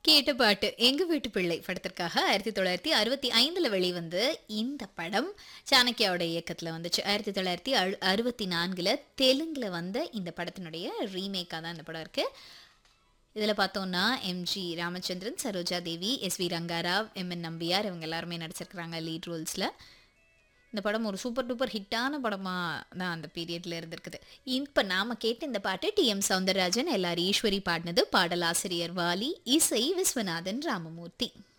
கேட்ட பாட்டு எங்க வீட்டு பிள்ளை படத்திற்காக ஆயிரத்தி தொள்ளாயிரத்தி அறுபத்தி ஐந்துல வெளிவந்து இந்த படம் சாணக்கியாவோட இயக்கத்துல வந்துச்சு ஆயிரத்தி தொள்ளாயிரத்தி அறு அறுபத்தி நான்குல தெலுங்குல வந்த இந்த படத்தினுடைய ரீமேக்காக தான் இந்த படம் இருக்கு இதில் பார்த்தோம்னா M G Ramachandran Saroja Devi S V Rangarao M N Nambiar இவங்க எல்லாருமே நடிச்சிருக்கிறாங்க லீட் ரோல்ஸில் இந்த படம் ஒரு சூப்பர் டூப்பர் ஹிட்டான படமாக தான் அந்த பீரியடில் இருந்திருக்குது இப்போ நாம் கேட்ட இந்த பாட்டு டி எம் சவுந்தரராஜன் எல்லார் ஈஸ்வரி பாடினது பாடலாசிரியர் வாலி இசை விஸ்வநாதன் ராமமூர்த்தி